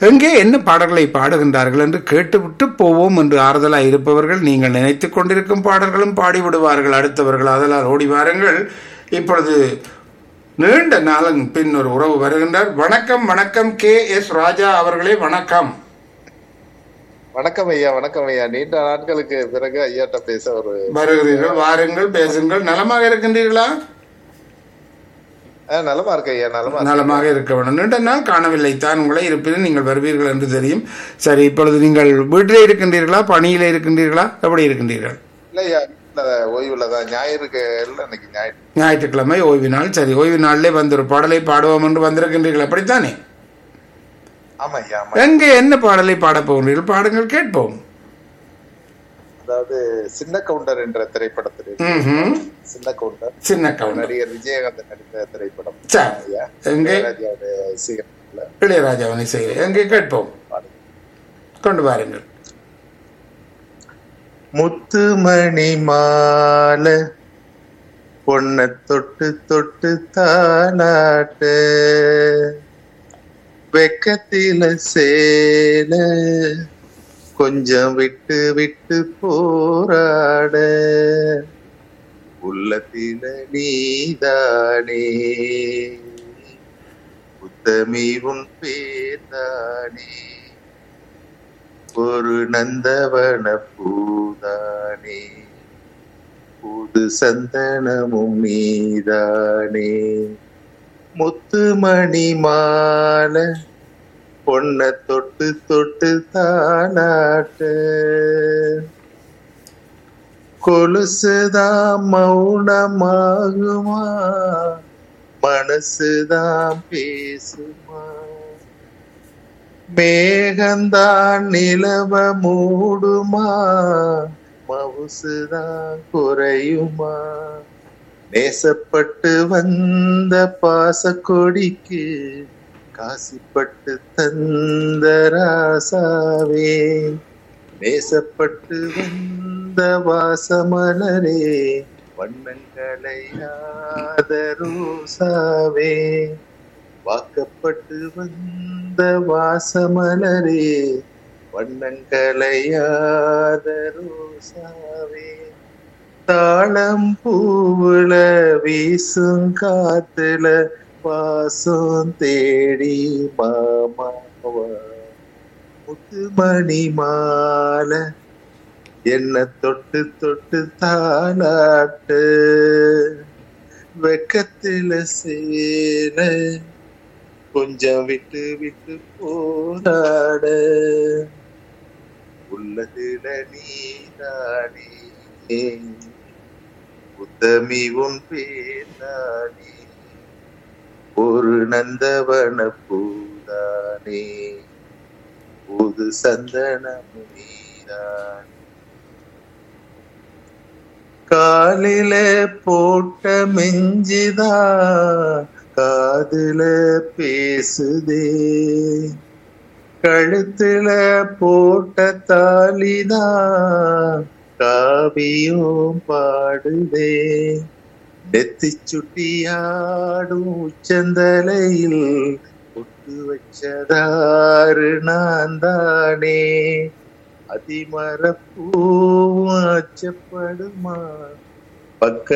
எங்கே என்ன பாடல்களை பாடுகின்றார்கள் என்று கேட்டுவிட்டு போவோம் என்று ஆறுதலாய் இருப்பவர்கள் நீங்கள் நினைத்துக் கொண்டிருக்கும் பாடல்களும் பாடிவிடுவார்கள் அடுத்தவர்கள் அதனால் ஓடி வாருங்கள் இப்பொழுது நீண்ட நாளின் பின் ஒரு உறவு வருகின்றார் வணக்கம் வணக்கம் கே எஸ் ராஜா அவர்களே வணக்கம் வணக்கம் ஐயா வணக்கம் ஐயா நீண்ட நாட்களுக்கு பிறகு ஐயாட்ட பேச ஒரு வருகிறீர்கள் வாருங்கள் பேசுங்கள் நலமாக இருக்கின்றீர்களா ஆ, நலமா இருக்கு ஐயா நலமா இருக்கு. நலமாக இருக்க வேண்டும் நீண்ட நாள் காணவில்லை தான் உங்களை இருப்பினும் நீங்கள் வருவீர்கள் என்று தெரியும் சரி இப்பொழுது நீங்கள் வீட்டிலே இருக்கின்றீர்களா பணியிலே இருக்கின்றீர்களா எப்படி இருக்கின்றீர்கள் இல்ல ஐயா வீட்டுல ஓய்வுல தான் ஞாயிறுக்கு இல்ல இன்னைக்கு ஞாயிறு ஞாயிற்றுக்கிழமை ஓய்வு நாள் சரி ஓய்வு நாளிலே வந்து ஒரு பாடலை பாடுவோம் என்று வந்திருக்கின்றீர்கள் அப்படித்தானே ஆமா ஐயா ஆமா எங்கே என்ன பாடலை பாடப் போகிறீர்கள் பாடுங்கள் கேட்போம் அதாவது சின்ன கவுண்டர் என்ற திரைப்படத்தில் ம்ஹும். சின்ன கவுண்டர் சின்ன கவுண்டர் நடிகர் விஜயகாந்த் நடித்த திரைப்படம் சரி ஐயா எங்கே இளையராஜாவுடைய இசையமைப்புல இளையராஜாவின் இசையில் எங்கே கேட்போம் பாடல். கொண்டு வாருங்கள் முத்துமணி மாலை பொண்ண தொட்டு தொட்டு தானாட்டு வெக்கத்தில சேல கொஞ்சம் விட்டு விட்டு போராட உள்ளத்தில நீதானே உத்தமி உன் பேர்தானே ஒரு நந்தவன பூதானே புது சந்தனமும் நீதானே முத்துமணி மாலை பொண்ண தொட்டு தொட்டு தானாட்ட கொலுசுதான் மௌனமாகுமா மனசுதான் பேசுமா மேகந்தான் நிலவ மூடுமா மவுசுதான் குறையுமா நேசப்பட்டு வந்த பாசக்கொடிக்கு காசிப்பட்டு தந்த ராசாவே நேசப்பட்டு வந்த வாசமலரே வண்ணங்களையாத ரோசாவே வாக்கப்பட்டு வந்த வாசமலரே வண்ணங்களையாத ரோசாவே தாளம் பூவுல வீசும் காத்துல பாசம் தேடி மாமாவா முத்துமணி மாலை என்ன தொட்டு தொட்டு தாளாட்டு வெக்கத்துல சேல கொஞ்சம் விட்டு விட்டு போராட உள்ளதுல நீதானே உத்தமி உன் பேர்தானே ஒரு நந்தவன பூதானே புது சந்தனம் நீதானே காலில போட்ட மெஞ்சிதா காதுல பேசுதே கழுத்துல போட்ட தாலிதா காவியம் பாடுதே நெத்தி சுட்டியாடும் உச்சந்தலையில் பொட்டு வச்சதாறு நான் தானே அதிமரப்பூவும் அச்சப்படுமா பக்க